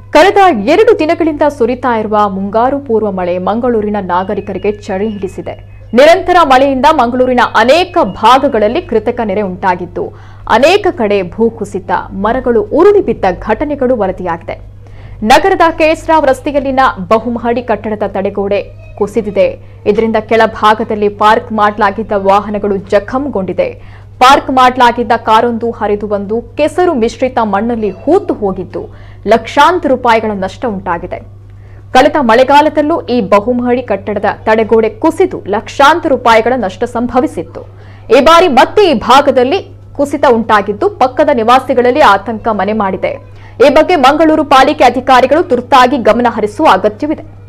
ಕಳೆದ ಎರಡು ದಿನಗಳಿಂದ ಸುರಿತಾ ಇರುವ ಮುಂಗಾರು ಪೂರ್ವ ಮಳೆ ಮಂಗಳೂರಿನ ನಾಗರಿಕರಿಗೆ ಚಳಿ ಹಿಡಿಸಿದೆ ನಿರಂತರ ಮಳೆಯಿಂದ ಮಂಗಳೂರಿನ ಅನೇಕ ಭಾಗಗಳಲ್ಲಿ ಕೃತಕ ನೆರೆ ಉಂಟಾಗಿದ್ದು ಅನೇಕ ಕಡೆ ಭೂಕುಸಿತ ಮರಗಳು ಉರುಳಿ ಬಿದ್ದ ಘಟನೆಗಳು ವರದಿಯಾಗಿದೆ ನಗರದ ಕೆಎಸ್ರಾವ್ ರಸ್ತೆಯಲ್ಲಿನ ಬಹುಮಹಡಿ ಕಟ್ಟಡದ ತಡೆಗೋಡೆ ಕುಸಿದಿದೆ ಇದರಿಂದ ಕೆಳಭಾಗದಲ್ಲಿ ಪಾರ್ಕ್ ಮಾಡಲಾಗಿದ್ದ ವಾಹನಗಳು ಜಖಂಗೊಂಡಿದೆ ಪಾರ್ಕ್ ಮಾಡಲಾಗಿದ್ದ ಕಾರೊಂದು ಹರಿದು ಬಂದು ಕೆಸರು ಮಿಶ್ರಿತ ಮಣ್ಣಲ್ಲಿ ಹೂತು ಹೋಗಿದ್ದು ಲಕ್ಷಾಂತರ ರೂಪಾಯಿಗಳ ನಷ್ಟ ಉಂಟಾಗಿದೆ ಕಳೆದ ಮಳೆಗಾಲದಲ್ಲೂ ಈ ಬಹುಮಹಡಿ ಕಟ್ಟಡದ ತಡೆಗೋಡೆ ಕುಸಿದು ಲಕ್ಷಾಂತರ ರೂಪಾಯಿಗಳ ನಷ್ಟ ಸಂಭವಿಸಿತ್ತು ಈ ಬಾರಿ ಮತ್ತೆ ಈ ಭಾಗದಲ್ಲಿ ಕುಸಿತ ಉಂಟಾಗಿದ್ದು ಪಕ್ಕದ ನಿವಾಸಿಗಳಲ್ಲಿ ಆತಂಕ ಮನೆ ಮಾಡಿದೆ ಈ ಬಗ್ಗೆ ಮಂಗಳೂರು ಪಾಲಿಕೆ ಅಧಿಕಾರಿಗಳು ತುರ್ತಾಗಿ ಗಮನ ಹರಿಸುವ ಅಗತ್ಯವಿದೆ